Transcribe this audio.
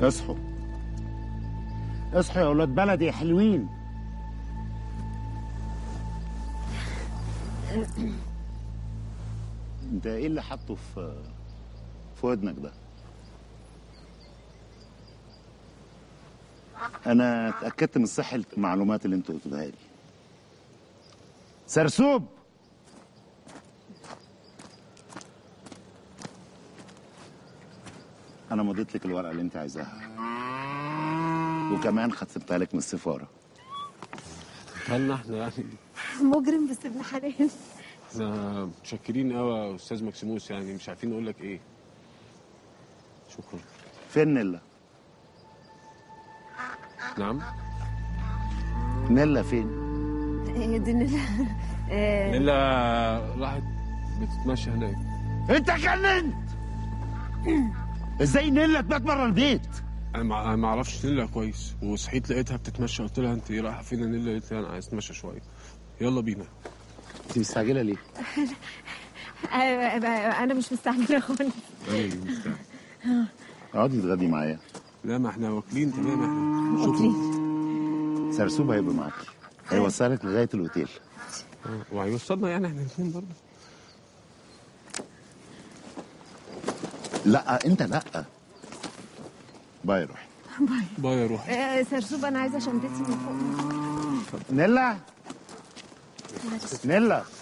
اصحوا اصحوا يا اولاد بلدي يا حلوين انت ايه اللي حاطه في في ودنك ده انا اتاكدت من صحه المعلومات اللي انت قلتها لي سرسوب انا مضيت لك الورقه اللي انت عايزاها وكمان ختمتها لك من السفاره هلنا احنا يعني مجرم بس ابن حلال احنا متشكرين قوي يا استاذ مكسيموس يعني مش عارفين نقول لك ايه شكرا فين نيلا نعم نيلا فين هي دي نيلا آه، نيلا راحت بتتمشى هناك انت جننت ازاي نيلا تبات بره البيت انا ما أنا ما اعرفش نيلا كويس وصحيت لقيتها بتتمشى قلت لها انت رايحه فين يا نيلا قالت لي انا عايز اتمشى شويه يلا بينا انت مستعجله ليه آه، آه، انا مش مستعجله خالص انا اللي مستعجل. اقعدي تغدي معايا لا ما احنا واكلين تمام احنا واكلين. سرسوب هيبقى معاكي هيوصلك لغايه الاوتيل آه، وهيوصلنا يعني احنا الاثنين برضه لا انت لا باي روحي باي يا روحي آه، سرسوب انا عايزه شنطتي من فوق نيلا نيلا